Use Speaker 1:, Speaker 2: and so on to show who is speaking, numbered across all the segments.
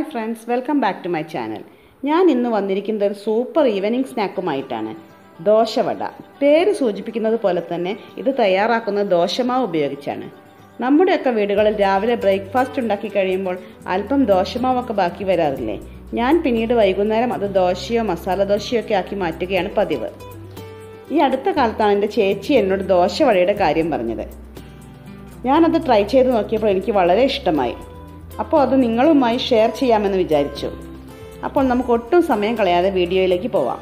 Speaker 1: friends welcome back to my channel ഞാൻ ഇന്ന് വന്നിരിക്കുന്നത് ഒരു സൂപ്പർ ഈവനിങ് സ്നാക്കുമായിട്ടാണ് ദോശവട പേര് സൂചിപ്പിക്കുന്നത് പോലെ തന്നെ ഇത് തയ്യാറാക്കുന്നത് ദോശമാവ് ഉപയോഗിച്ചാണ് നമ്മുടെയൊക്കെ വീടുകളിൽ രാവിലെ ബ്രേക്ക്ഫാസ്റ്റ് ഉണ്ടാക്കി കഴിയുമ്പോൾ അല്പം ദോശമാവൊക്കെ ബാക്കി വരാറില്ലേ ഞാൻ പിന്നീട് വൈകുന്നേരം അത് ദോശയോ മസാല ദോശയോ ഒക്കെ ആക്കി മാറ്റുകയാണ് പതിവ് ഈ അടുത്ത കാലത്താണ് എൻ്റെ ചേച്ചി എന്നോട് ദോശവടയുടെ കാര്യം പറഞ്ഞത് ഞാനത് ട്രൈ ചെയ്ത് നോക്കിയപ്പോൾ എനിക്ക് വളരെ ഇഷ്ടമായി അപ്പോൾ അത് നിങ്ങളുമായി ഷെയർ ചെയ്യാമെന്ന് വിചാരിച്ചു അപ്പോൾ നമുക്ക് ഒട്ടും സമയം കളയാതെ വീഡിയോയിലേക്ക് പോവാം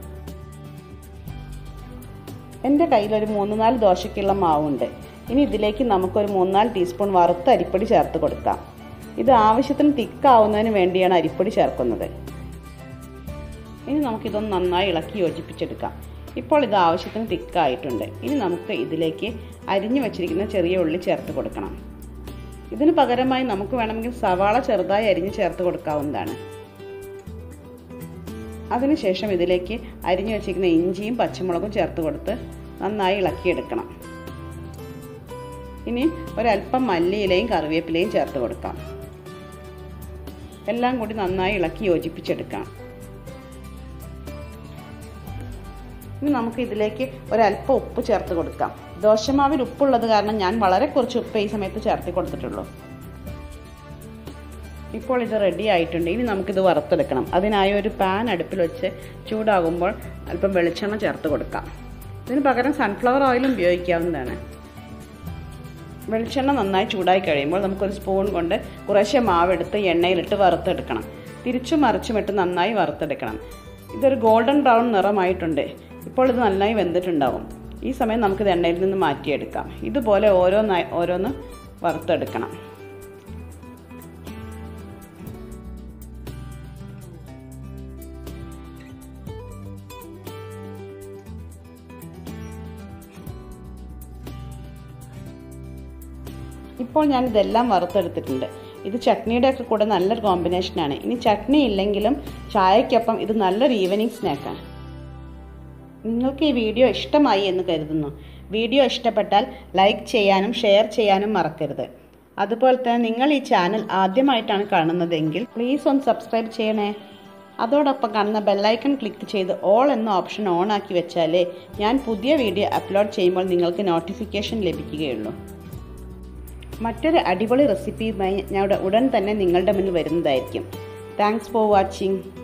Speaker 1: എൻ്റെ കയ്യിൽ ഒരു മൂന്ന് നാല് ദോശയ്ക്കുള്ള മാവുണ്ട് ഇനി ഇതിലേക്ക് നമുക്കൊരു മൂന്നാല് ടീസ്പൂൺ വറുത്ത അരിപ്പൊടി ചേർത്ത് കൊടുക്കാം ഇത് ആവശ്യത്തിന് തിക്കാവുന്നതിന് വേണ്ടിയാണ് അരിപ്പൊടി ചേർക്കുന്നത് ഇനി നമുക്കിതൊന്ന് നന്നായി ഇളക്കി യോജിപ്പിച്ചെടുക്കാം ഇപ്പോൾ ഇത് ആവശ്യത്തിന് തിക്കായിട്ടുണ്ട് ഇനി നമുക്ക് ഇതിലേക്ക് അരിഞ്ഞു വെച്ചിരിക്കുന്ന ചെറിയ ഉള്ളി ചേർത്ത് കൊടുക്കണം ഇതിന് പകരമായി നമുക്ക് വേണമെങ്കിൽ സവാള ചെറുതായി അരിഞ്ഞ് ചേർത്ത് കൊടുക്കാവുന്നതാണ് അതിനുശേഷം ഇതിലേക്ക് അരിഞ്ഞു വെച്ചിരിക്കുന്ന ഇഞ്ചിയും പച്ചമുളകും ചേർത്ത് കൊടുത്ത് നന്നായി ഇളക്കിയെടുക്കണം ഇനി ഒരല്പം മല്ലിയിലയും കറിവേപ്പിലയും ചേർത്ത് കൊടുക്കാം എല്ലാം കൂടി നന്നായി ഇളക്കി യോജിപ്പിച്ചെടുക്കാം ഇനി നമുക്ക് ഇതിലേക്ക് ഒരല്പം ഉപ്പ് ചേർത്ത് കൊടുക്കാം ദോശമാവിൽ ഉപ്പുള്ളത് കാരണം ഞാൻ വളരെ കുറച്ച് ഉപ്പ് ഈ സമയത്ത് ചേർത്തി കൊടുത്തിട്ടുള്ളൂ ഇപ്പോൾ ഇത് റെഡി ആയിട്ടുണ്ട് ഇനി നമുക്കിത് വറുത്തെടുക്കണം അതിനായി ഒരു പാൻ അടുപ്പിൽ വെച്ച് ചൂടാകുമ്പോൾ അല്പം വെളിച്ചെണ്ണ ചേർത്ത് കൊടുക്കാം ഇതിന് പകരം സൺഫ്ലവർ ഓയിലും ഉപയോഗിക്കാവുന്നതാണ് വെളിച്ചെണ്ണ നന്നായി ചൂടായി കഴിയുമ്പോൾ നമുക്കൊരു സ്പൂൺ കൊണ്ട് കുറേശ്ശെ മാവെടുത്ത് എണ്ണയിലിട്ട് വറുത്തെടുക്കണം തിരിച്ചും മറിച്ചുമിട്ട് നന്നായി വറുത്തെടുക്കണം ഇതൊരു ഗോൾഡൻ ബ്രൗൺ നിറമായിട്ടുണ്ട് ഇപ്പോൾ ഇത് നന്നായി വെന്തിട്ടുണ്ടാവും ഈ സമയം നമുക്കിത് എണ്ണയിൽ നിന്ന് മാറ്റിയെടുക്കാം ഇതുപോലെ ഓരോന്നായി ഓരോന്ന് വറുത്തെടുക്കണം ഇപ്പോൾ ഞാൻ ഇതെല്ലാം വറുത്തെടുത്തിട്ടുണ്ട് ഇത് ചട്നിയുടെ ഒക്കെ കൂടെ നല്ലൊരു കോമ്പിനേഷനാണ് ഇനി ചട്നി ഇല്ലെങ്കിലും ചായക്കൊപ്പം ഇത് നല്ലൊരു ഈവനിങ് സ്നാക്കാണ് നിങ്ങൾക്ക് ഈ വീഡിയോ ഇഷ്ടമായി എന്ന് കരുതുന്നു വീഡിയോ ഇഷ്ടപ്പെട്ടാൽ ലൈക്ക് ചെയ്യാനും ഷെയർ ചെയ്യാനും മറക്കരുത് അതുപോലെ തന്നെ നിങ്ങൾ ഈ ചാനൽ ആദ്യമായിട്ടാണ് കാണുന്നതെങ്കിൽ പ്ലീസ് ഒന്ന് സബ്സ്ക്രൈബ് ചെയ്യണേ അതോടൊപ്പം കാണുന്ന ബെല്ലൈക്കൺ ക്ലിക്ക് ചെയ്ത് ഓൾ എന്ന ഓപ്ഷൻ ഓൺ ആക്കി വെച്ചാലേ ഞാൻ പുതിയ വീഡിയോ അപ്ലോഡ് ചെയ്യുമ്പോൾ നിങ്ങൾക്ക് നോട്ടിഫിക്കേഷൻ ലഭിക്കുകയുള്ളൂ മറ്റൊരു അടിപൊളി റെസിപ്പിയുമായി ഞാൻ ഉടൻ തന്നെ നിങ്ങളുടെ മുന്നിൽ വരുന്നതായിരിക്കും താങ്ക്സ് ഫോർ വാച്ചിങ്